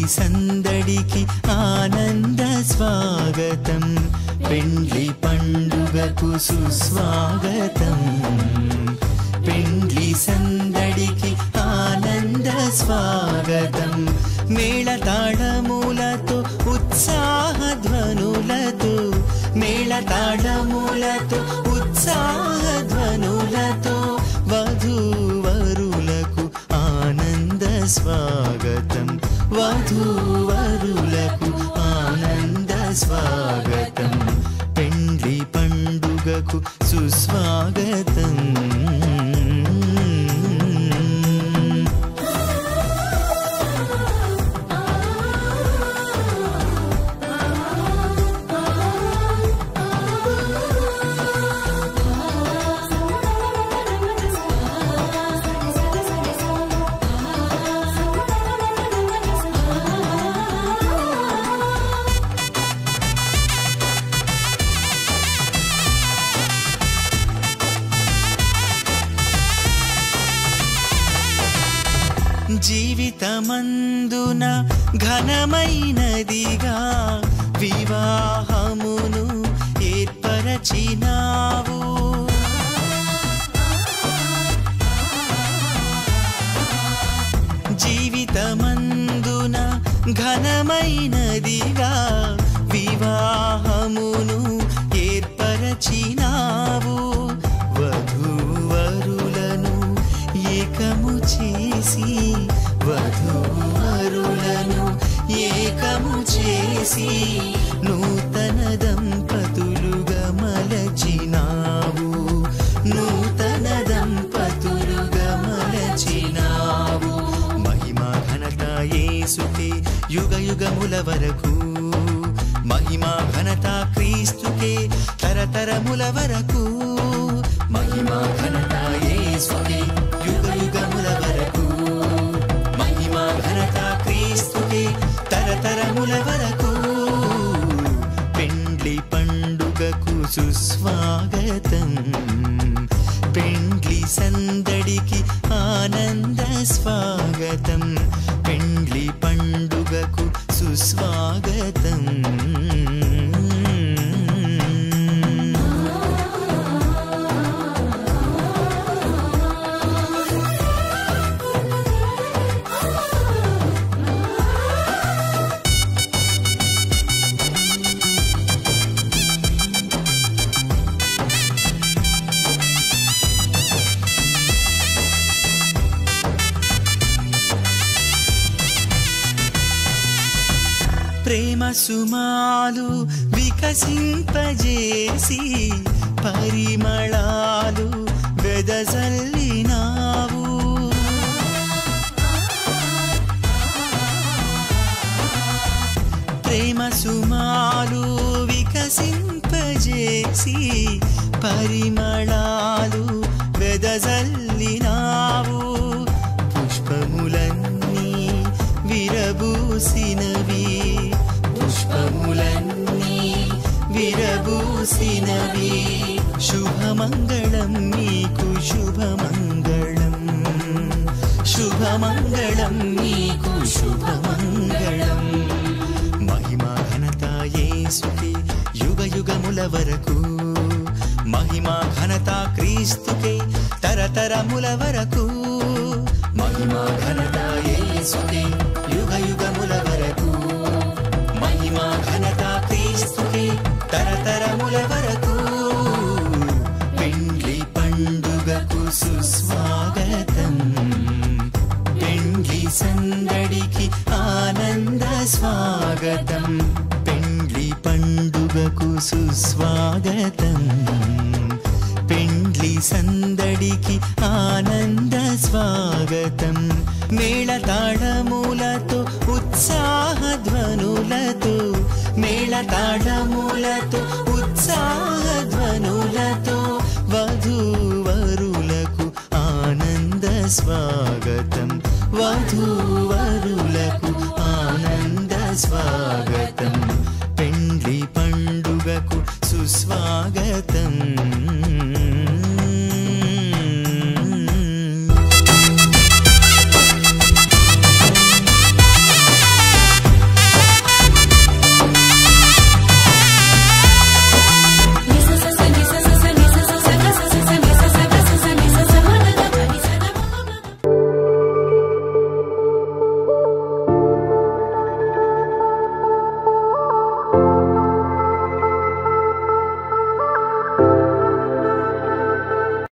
సందడికి ఆనంద స్వాగతం పెండ్లి పండుగకు సుస్వాగతం పెండ్లి సందడికి ఆనంద స్వాగతం మేళతాళములతో ఉత్సాహ ధ్వనులతో మేళతాళములతో ఉత్సాహ ధ్వనులతో వధూవరులకు ఆనంద స్వాగతం వధూవరులకు ఆనంద స్వాగతం పెండ్లి పండుగకు సుస్వాగతం జీవితమందున ఘనమైనదిగా వివాహమును ఏర్పరచినావు జీవితమందున ఘనమైనదిగా వివాహమును ఏర్పరచినావు వధూవరులను ఏకము చేసి వధూవరులను ఏకము చేసి నూతన దంపతులుగా మలచినావు నూతన దంపతులుగా మలచినావు మహిమా ఘనత యేసుకే యుగ యుగముల వరకు మహిమా ఘనత క్రీస్తుకే తరతరముల వరకు మహిమా ఘనత యేసుకే యుగ యుగముల వరకు మహిమా ఘనత క్రీస్తుకే తరతరముల వరకు పెండ్లి పండుగకు సుస్వాగతం పెండ్లి సందడికి ఆనంద స్వాగతం పెండ్లి పండుగకు సుస్వాగతం ప్రేమ సుమాలు వికసింపజేసి పరిమళాలు వెదజల్లినావు ప్రేమ సుమాలు వికసింపజేసి పరిమళాలు వెదజల్లినావు పుష్పములన్నీ విరబూసినవి పుష్పములన్నీ విరబూసినవి శుభమంగళం నీకు శుభమంగళం శుభమంగళం నీకు శుభమంగళం మహిమా ఘనత యేసుకే యుగ యుగముల వరకు మహిమా ఘనత క్రీస్తుకే తరతరముల వరకు మహిమా ఘనత యేసుకే యుగ యుగముల వరకు మహిమా ఘనత క్రీస్తుకే తరతరముల వరకు పెండ్లి పండుగకు సుస్వాగతం పెండ్లి సందడికి ఆనంద స్వాగతం పెండ్లి పండుగకు సుస్వాగతం పెండ్లి సందడికి ఆనంద స్వాగతం మేళతాళములతో ఉత్సాహ ధ్వనులతో మేళతాళములతో ఉత్సాహ ధ్వనులతో వధూవరులకు ఆనంద స్వాగతం వధూవ